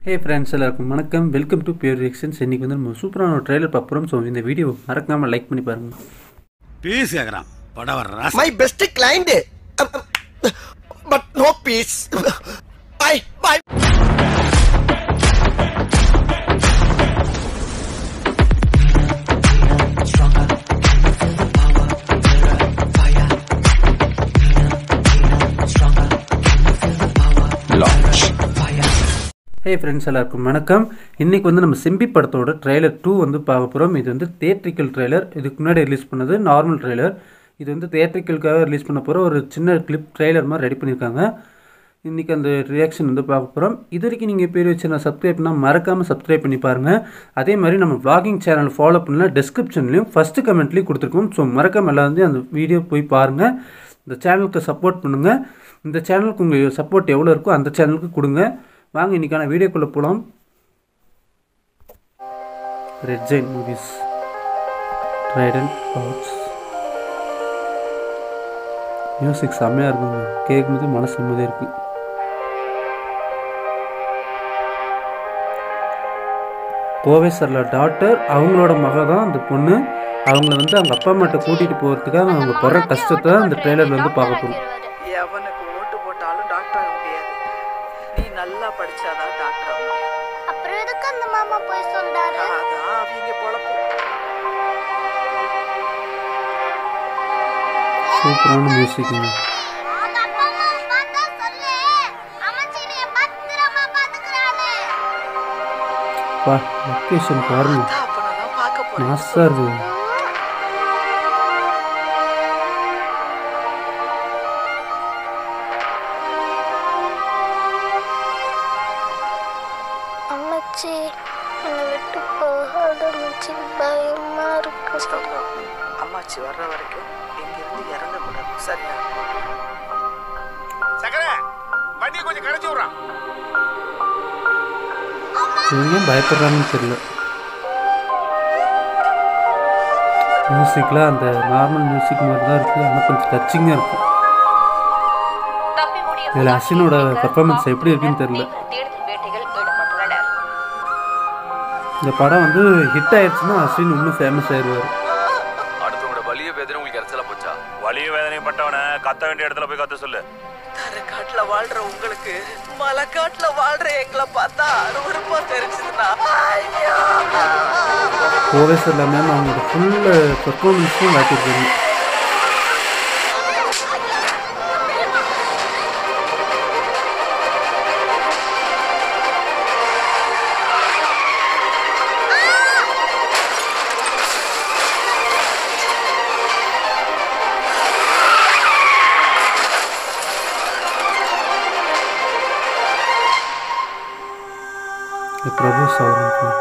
ஹே friends எல்லாருக்கும் வணக்கம் welcome to pure reactions இன்றைக்கி வந்து நம்ம சூப்பரான ஒரு ட்ரெய்லர் பார்க்குறோம் ஸோ இந்த வீடியோ மறக்காமல் லைக் பண்ணி பாருங்கள் பீஸ் கேக்குறான் படம் வர ராசி my best client Um, um, but no peace bye bye hey friends எல்லாருக்கும் வணக்கம் இன்றைக்கி வந்து நம்ம செம்பி படத்தோட ட்ரெய்லர் டூ வந்து பார்க்க போகிறோம் இது வந்து தேட்ரிக்கல் ட்ரெய்லர் இதுக்கு முன்னாடி ரிலீஸ் பண்ணது நார்மல் ட்ரெய்லர் இது வந்து தேட்ரிக்கலுக்காக ரிலீஸ் பண்ண போகிற ஒரு சின்ன கிளிப் ட்ரெய்லர் மாதிரி ரெடி பண்ணியிருக்காங்க இன்றைக்கி அந்த ரியாக்ஷன் வந்து பார்க்க போகிறோம் இது வரைக்கும் நீங்கள் பேர் வச்சு நான் சப்ஸ்கிரைப் பண்ணால் மறக்காமல் சப்ஸ்கிரைப் பண்ணி பாருங்கள் அதே மாதிரி நம்ம vlogging சேனல் ஃபாலோ பண்ணலாம் டிஸ்கிரிப்ஷன்லையும் ஃபஸ்ட்டு கமெண்ட்லேயும் கொடுத்துருக்கோம் ஸோ மறக்காம எல்லாம் வந்து அந்த வீடியோ போய் பாருங்கள் இந்த சேனலுக்கு சப்போர்ட் பண்ணுங்கள் இந்த சேனலுக்கு உங்கள் சப்போர்ட் எவ்வளோ இருக்கோ அந்த சேனலுக்கு கொடுங்க வாங்க இன்றைக்கான வீடியோக்குள்ளே போகலாம் ரெட் ஜெயின் மூவிஸ் ட்ரைடன் பவுட்ஸ் மியூசிக் செம்மையாக இருக்குங்க கேட்கும்போது மனசு நிம்மதியாக இருக்குது கோவை சர்லா டாக்டர் அவங்களோட மக தான் அந்த பொண்ணு அவங்கள வந்து அவங்க அப்பா அம்மாட்ட கூட்டிகிட்டு போகிறதுக்காக அவங்க படுற கஷ்டத்தை அந்த ட்ரெய்லரில் வந்து பார்க்க போகிறோம் எவனுக்கு ஓட்டு போட்டாலும் டாக்டர் ஆக முடியாது நீ நல்லா படிச்சாதான் டாக்டர் ஆக முடியும் அப்புறம் எதுக்கு அந்த மாமா போய் சொல்றாரு அதான் அவங்க பொழப்பு சூப்பரான மியூசிக்குங்க உங்க அப்பா அம்மா பார்த்தா சொல்லு அமைச்சினிய பத்திரமா பாத்துக்கிறாரு பா லொக்கேஷன் பாருங்க அதான் அப்பனதான் பார்க்க போறேன் மாசாக இருக்குது அம்மாச்சி என்னை விட்டு போகாத அம்மாச்சி பயமா இருக்கு சொல்றோம் அம்மாச்சி வர்ற வரைக்கும் இங்க இருந்து இறங்க கூடாது சரியா சக்கர வண்டியை கொஞ்சம் கடைச்சி விட்றான் இவங்க ஏன் பயப்படுறாங்கன்னு தெரியல மியூசிக்கில் அந்த நார்மல் மியூசிக் மாதிரி தான் இருக்குது ஆனால் கொஞ்சம் டச்சிங்காக இருக்குது இதில் அஸ்வினோட பெர்ஃபார்மன்ஸ் எப்படி இருக்குன்னு தெரியல தேடுதல் வேட்டைகள் ஈடுபட்டுள்ளனர் இந்த படம் வந்து ஹிட் ஆயிடுச்சுன்னா அஸ்வின் இன்னும் ஃபேமஸ் ஆயிடுவார் அடுத்தவங்களோட வலிய வேதனை உங்களுக்கு இறச்சலா போச்சா வலிய வேதனைப்பட்டவனை கத்த வேண்டிய இடத்துல போய் கத்த சொல்லு தரக்காட்டுல வாழ்ற உங்களுக்கு மலைக்காட்டுல வாழ்ற எங்களை பார்த்தா அருவருப்பா தெரிஞ்சதுன்னா ஐயோ கோவை சார் மேம் அவங்களோட ஃபுல் பெர்ஃபார்மன்ஸும் காட்டியிருக்காங்க இந்த பிரபு சாலமன்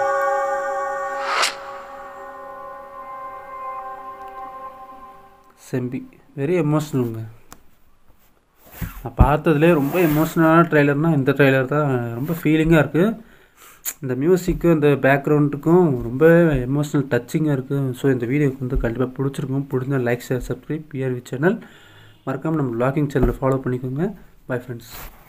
செம்பி வெரி எமோஷ்னலுங்க நான் பார்த்ததுலேயே ரொம்ப எமோஷ்னலான ட்ரெய்லர்னால் இந்த ட்ரெய்லர் தான் ரொம்ப ஃபீலிங்காக இருக்குது இந்த மியூசிக்கும் இந்த பேக்ரவுண்டுக்கும் ரொம்ப எமோஷ்னல் டச்சிங்காக இருக்குது ஸோ இந்த வீடியோக்கு வந்து கண்டிப்பாக பிடிச்சிருக்கும் பிடிச்சா like share subscribe PRV channel மறக்காமல் நம்ம vlogging சேனலை ஃபாலோ பண்ணிக்கோங்க பை ஃப்ரெண்ட்ஸ்